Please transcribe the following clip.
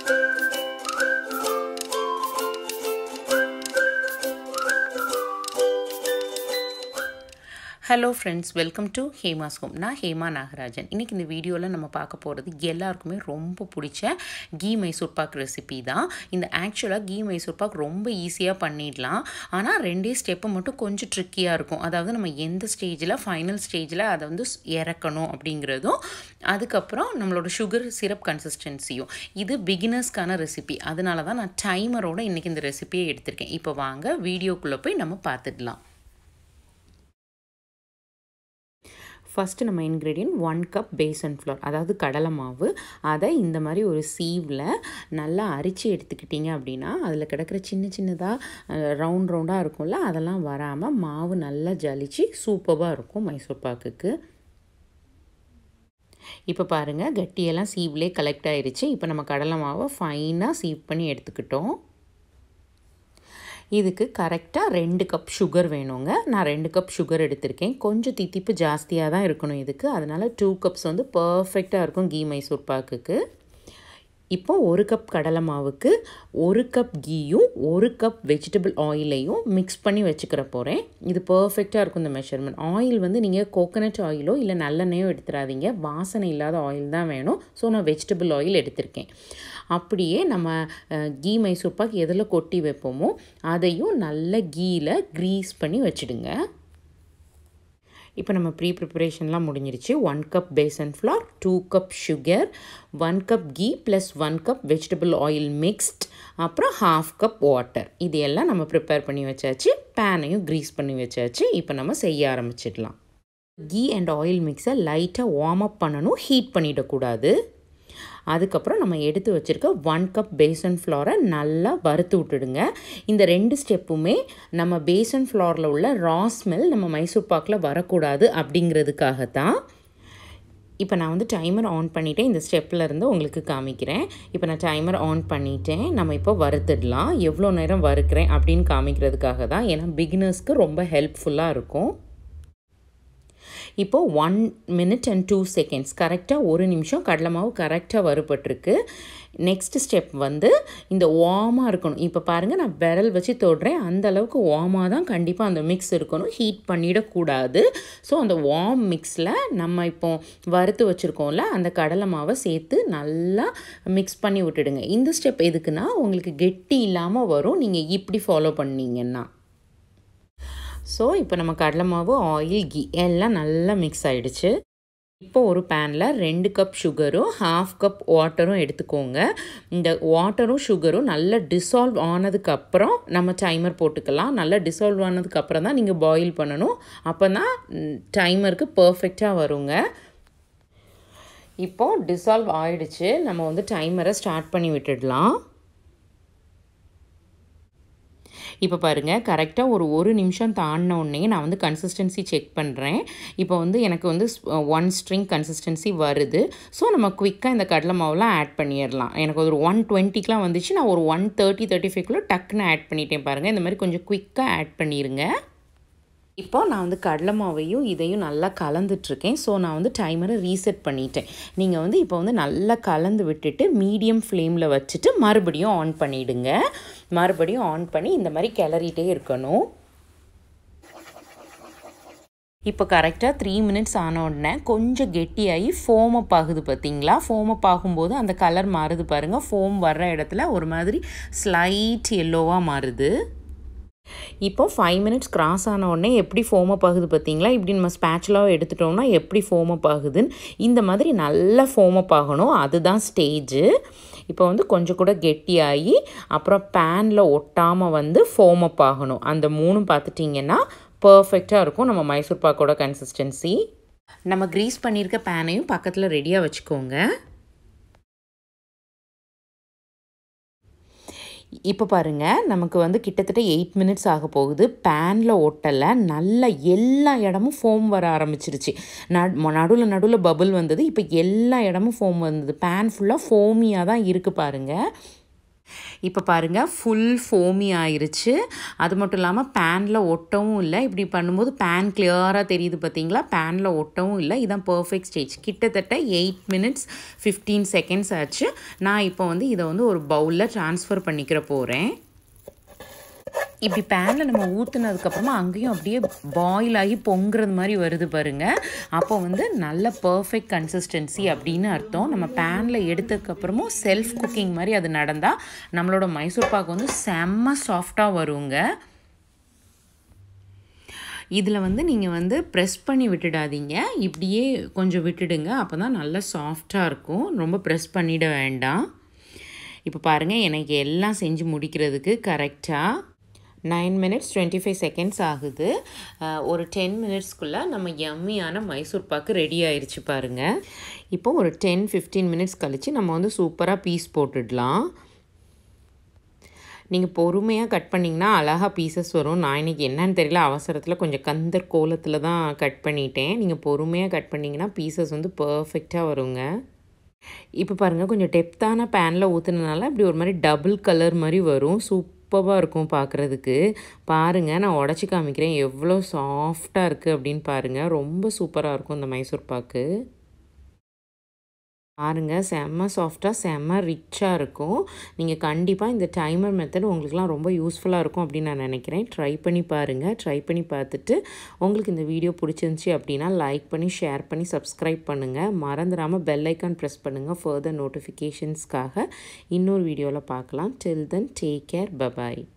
hello friends welcome to Hema's home நான் ஹேமா நாகராஜன் இன்றைக்கி இந்த வீடியோவில் நம்ம பார்க்க போகிறது எல்லாருக்குமே ரொம்ப பிடிச்ச கீ மைசூர் பாக் ரெசிபி தான் இந்த ஆக்சுவலாக கீ மைசூர் பாக் ரொம்ப ஈஸியாக பண்ணிடலாம் ஆனால் ரெண்டே ஸ்டெப்பு மட்டும் கொஞ்சம் ட்ரிக்கியாக இருக்கும் அதாவது நம்ம எந்த ஸ்டேஜில் ஃபைனல் ஸ்டேஜில் அதை வந்து இறக்கணும் அப்படிங்கிறதும் அதுக்கப்புறம் நம்மளோட சுகர் சிரப் கன்சிஸ்டன்சியும் இது பிகினர்ஸ்க்கான ரெசிபி அதனால தான் நான் டைமரோட இன்றைக்கி இந்த ரெசிபியை எடுத்திருக்கேன் இப்போ வாங்க வீடியோக்குள்ளே போய் நம்ம பார்த்துடலாம் ஃபஸ்ட்டு நம்ம ingredient one cup besan flour அதாவது கடலை மாவு அதை இந்த மாதிரி ஒரு சீவில் நல்லா அரிச்சு எடுத்துக்கிட்டிங்க அப்படின்னா அதில் கிடக்கிற சின்ன சின்னதாக ரவுண்ட் ரவுண்டாக இருக்கும்ல அதெல்லாம் வராமல் மாவு நல்லா ஜலிச்சு சூப்பராக இருக்கும் மைசூர் பாக்குக்கு இப்போ பாருங்கள் கட்டியெல்லாம் சீவ்லே கலெக்ட் ஆகிடுச்சு இப்போ நம்ம கடலை மாவை ஃபைனாக சீவ் பண்ணி எடுத்துக்கிட்டோம் இதுக்கு கரெக்டாக ரெண்டு கப் சுகர் வேணுங்க நான் ரெண்டு கப் சுகர் எடுத்திருக்கேன் கொஞ்சம் தித்திப்பு ஜாஸ்தியாக தான் இருக்கணும் இதுக்கு அதனால் டூ கப்ஸ் வந்து பர்ஃபெக்டாக இருக்கும் கீ மைசூர் பாக்குக்கு இப்போ ஒரு கப் கடலை மாவுக்கு ஒரு கப் கீயும் ஒரு கப் வெஜிடபிள் ஆயிலையும் மிக்ஸ் பண்ணி வச்சுக்கிற போகிறேன் இது பர்ஃபெக்டாக இருக்கும் இந்த மெஷர்மெண்ட் ஆயில் வந்து நீங்கள் கோகனட் ஆயிலோ இல்லை நல்லெண்ணெயோ எடுத்துடாதீங்க வாசனை இல்லாத ஆயில் தான் வேணும் ஸோ நான் வெஜிடபிள் ஆயில் எடுத்திருக்கேன் அப்படியே நம்ம கீ மைசூர் பாக் எதில் கொட்டி வைப்போமோ அதையும் நல்ல கீயில் க்ரீஸ் பண்ணி வச்சுடுங்க இப்போ நம்ம ப்ரீ ப்ரிப்பரேஷன்லாம் முடிஞ்சிருச்சு one cup besan flour two cup sugar one cup ghee plus one cup vegetable oil mixed அப்புறம் ஹாஃப் கப் வாட்டர் இது எல்லாம் நம்ம ப்ரிப்பேர் பண்ணி வச்சாச்சு பேனையும் க்ரீஸ் பண்ணி வச்சாச்சு இப்போ நம்ம செய்ய ஆரம்பிச்சிடலாம் கீ அண்ட் ஆயில் மிக்ஸை லைட்டாக வார்ம் அப் பண்ணணும் ஹீட் பண்ணிடக்கூடாது அதுக்கப்புறம் நம்ம எடுத்து வச்சுருக்க ஒன் கப் பேசன் ஃப்ளாரை நல்லா வறுத்து விட்டுடுங்க இந்த ரெண்டு ஸ்டெப்புமே நம்ம பேசன் ஃப்ளாரில் உள்ள ரா ஸ்மெல் நம்ம மைசூர் பாக்கில் வரக்கூடாது அப்படிங்கிறதுக்காக தான் இப்போ நான் வந்து டைமர் ஆன் பண்ணிவிட்டேன் இந்த ஸ்டெப்பில் இருந்து உங்களுக்கு காமிக்கிறேன் இப்போ நான் டைமர் ஆன் பண்ணிட்டேன் நம்ம இப்போ வறுத்துடலாம் எவ்வளோ நேரம் வறுக்கிறேன் அப்படின்னு காமிக்கிறதுக்காக தான் ஏன்னா பிகினர்ஸ்க்கு ரொம்ப ஹெல்ப்ஃபுல்லாக இருக்கும் இப்போது one minute and two seconds கரெக்டாக ஒரு நிமிஷம் கடலை மாவு கரெக்டாக வறுபட்டிருக்கு நெக்ஸ்ட் ஸ்டெப் வந்து இந்த வார்மாக இருக்கணும் இப்போ பாருங்கள் நான் விரல் வச்சு தொடுறேன் அந்த அளவுக்கு வார்மாக தான் கண்டிப்பாக அந்த மிக்ஸ் இருக்கணும் ஹீட் பண்ணிடக்கூடாது ஸோ அந்த வார்ம் மிக்ஸில் நம்ம இப்போ வறுத்து வச்சுருக்கோம்ல அந்த கடலை மாவை சேர்த்து நல்லா மிக்ஸ் பண்ணி விட்டுடுங்க இந்த ஸ்டெப் எதுக்குன்னா உங்களுக்கு கெட்டி இல்லாமல் வரும் நீங்கள் இப்படி ஃபாலோ பண்ணீங்கன்னா ஸோ இப்போ நம்ம கடலை மாவு ஆயில் கீ எல்லாம் நல்லா மிக்ஸ் ஆகிடுச்சு இப்போ ஒரு பேனில் ரெண்டு கப் சுகரும் ஹாஃப் கப் வாட்டரும் எடுத்துக்கோங்க இந்த வாட்டரும் சுகரும் நல்லா டிசால்வ் ஆனதுக்கப்புறம் நம்ம டைமர் போட்டுக்கலாம் நல்லா டிசால்வ் ஆனதுக்கப்புறம் தான் நீங்கள் பாயில் பண்ணணும் அப்போ தான் டைமருக்கு பர்ஃபெக்டாக வருங்க இப்போது டிசால்வ் ஆகிடுச்சு நம்ம வந்து டைமரை ஸ்டார்ட் பண்ணி விட்டுடலாம் இப்போ பாருங்கள் கரெக்டாக ஒரு ஒரு நிமிஷம் தாண்டின உடனே நான் வந்து கன்சிஸ்டன்சி செக் பண்ணுறேன் இப்போ வந்து எனக்கு வந்து ஒன் ஸ்ட்ரிங் கன்சிஸ்டன்சி வருது ஸோ நம்ம குவிக்காக இந்த கடலை மாவுலாம் ஆட் பண்ணிடலாம் எனக்கு ஒரு ஒன் டுவெண்ட்டிக்கெலாம் வந்துச்சு நான் ஒரு ஒன் தேர்ட்டி தேர்ட்டி ஃபைவ்க்குள்ளே டக்குன்னு ஆட் பண்ணிட்டேன் பாருங்கள் இந்த மாதிரி கொஞ்சம் குவிக்காக ஆட் பண்ணிடுங்க இப்போ நான் வந்து கடலை மாவையும் இதையும் நல்லா கலந்துட்ருக்கேன் ஸோ நான் வந்து டைமரை ரீசெட் பண்ணிட்டேன் நீங்கள் வந்து இப்போ வந்து நல்லா கலந்து விட்டுட்டு மீடியம் ஃப்ளேமில் வச்சுட்டு மறுபடியும் ஆன் பண்ணிவிடுங்க மறுபடியும் ஆன் பண்ணி இந்த மாதிரி கிளறிட்டே இருக்கணும் இப்போ கரெக்டாக த்ரீ மினிட்ஸ் ஆன உடனே கொஞ்சம் கெட்டியாகி ஃபோமப் ஆகுது பார்த்தீங்களா ஃபோமப் ஆகும்போது அந்த கலர் மாறுது பாருங்கள் ஃபோம் வர்ற இடத்துல ஒரு மாதிரி ஸ்லைட் எல்லோவாக மாறுது இப்போ ஃபைவ் மினிட்ஸ் கிராஸ் ஆன உடனே எப்படி ஃபோமப் ஆகுது பார்த்தீங்களா இப்படி நம்ம ஸ்பேச்சுலாக எடுத்துட்டோம்னா எப்படி ஃபோமப் ஆகுதுன்னு இந்த மாதிரி நல்லா ஃபோமப் ஆகணும் அதுதான் ஸ்டேஜு இப்போ வந்து கொஞ்சம் கூட கெட்டியாகி அப்புறம் பேனில் ஒட்டாமல் வந்து ஃபோமப் ஆகணும் அந்த மூணும் பார்த்துட்டிங்கன்னா பர்ஃபெக்டாக இருக்கும் நம்ம மைசூர் பாக்கோட கன்சிஸ்டன்சி நம்ம க்ரீஸ் பண்ணியிருக்க பேனையும் பக்கத்தில் ரெடியாக வச்சுக்கோங்க இப்போ பாருங்கள் நமக்கு வந்து கிட்டத்தட்ட எயிட் மினிட்ஸ் ஆக போகுது பேனில் ஒட்டலை நல்லா எல்லா இடமும் ஃபோம் வர ஆரம்பிச்சிருச்சு நடுவில் நடுவில் பபுள் வந்தது இப்போ எல்லா இடமும் ஃபோம் வந்தது பேன் ஃபுல்லாக ஃபோமியாக தான் இருக்குது பாருங்கள் இப்போ பாருங்கள் ஃபுல் ஃபோமி ஆயிருச்சு அது மட்டும் இல்லாமல் பேனில் ஒட்டவும் இல்லை இப்படி பண்ணும்போது பேன் கிளியராக தெரியுது பார்த்தீங்களா பேனில் ஒட்டவும் இல்லை இதான் பர்ஃபெக்ட் ஸ்டேஜ் கிட்டத்தட்ட எயிட் மினிட்ஸ் ஃபிஃப்டீன் செகண்ட்ஸ் ஆச்சு நான் இப்போ வந்து இதை வந்து ஒரு பவுலில் ட்ரான்ஸ்ஃபர் பண்ணிக்கிற போகிறேன் இப்படி பேனில் நம்ம ஊற்றுனதுக்கப்புறமா அங்கேயும் அப்படியே பாயில் ஆகி பொங்குறது மாதிரி வருது பாருங்கள் அப்போ வந்து நல்ல பர்ஃபெக்ட் கன்சிஸ்டன்சி அப்படின்னு அர்த்தம் நம்ம பேனில் எடுத்ததுக்கப்புறமும் செல்ஃப் குக்கிங் மாதிரி அது நடந்தால் நம்மளோட மைசூர் பாக்கு வந்து செம்ம சாஃப்டாக வருங்க இதில் வந்து நீங்கள் வந்து ப்ரெஸ் பண்ணி விட்டுடாதீங்க இப்படியே கொஞ்சம் விட்டுடுங்க அப்போ தான் நல்லா சாஃப்டாக இருக்கும் ரொம்ப ப்ரெஸ் பண்ணிட வேண்டாம் இப்போ பாருங்கள் எனக்கு எல்லாம் செஞ்சு முடிக்கிறதுக்கு கரெக்டாக nine minutes twenty five seconds ஆகுது ஒரு டென் மினிட்ஸ்க்குள்ளே நம்ம எம்மியான மைசூர் பாக்கு ரெடி ஆயிடுச்சு பாருங்கள் இப்போ ஒரு டென் ஃபிஃப்டீன் மினிட்ஸ் கழித்து நம்ம வந்து சூப்பராக பீஸ் போட்டுடலாம் நீங்கள் பொறுமையாக கட் பண்ணிங்கன்னா அழகாக பீசஸ் வரும் நான் இன்றைக்கி என்னன்னு தெரியல அவசரத்தில் கொஞ்சம் கந்தர் கோலத்தில் தான் கட் பண்ணிட்டேன் நீங்கள் பொறுமையாக கட் பண்ணிங்கன்னா பீசஸ் வந்து பர்ஃபெக்டாக வருங்க இப்போ பாருங்கள் கொஞ்சம் டெப்த்தான பேனில் ஊற்றுனதுனால இப்படி ஒரு மாதிரி டபுள் கலர் மாதிரி வரும் சூப்பராக இருக்கும் பார்க்குறதுக்கு பாருங்கள் நான் உடச்சி காமிக்கிறேன் எவ்வளோ சாஃப்டாக இருக்குது அப்படின்னு பாருங்கள் ரொம்ப சூப்பராக இருக்கும் இந்த மைசூர் பாக்கு பாருங்கள் செம்ம சாஃப்டாக செம்ம ரிச்சாக இருக்கும் நீங்கள் கண்டிப்பாக இந்த டைமர் மெத்தட் உங்களுக்குலாம் ரொம்ப யூஸ்ஃபுல்லாக இருக்கும் அப்படின்னு நான் நினைக்கிறேன் ட்ரை பண்ணி பாருங்கள் ட்ரை பண்ணி பார்த்துட்டு உங்களுக்கு இந்த வீடியோ பிடிச்சிருந்துச்சி அப்படின்னா லைக் பண்ணி ஷேர் பண்ணி சப்ஸ்கிரைப் பண்ணுங்கள் மறந்துடாமல் பெல் ஐக்கான் ப்ரெஸ் பண்ணுங்கள் ஃபர்தர் நோட்டிஃபிகேஷன்ஸ்க்காக இன்னொரு வீடியோவில் பார்க்கலாம் till then take care bye bye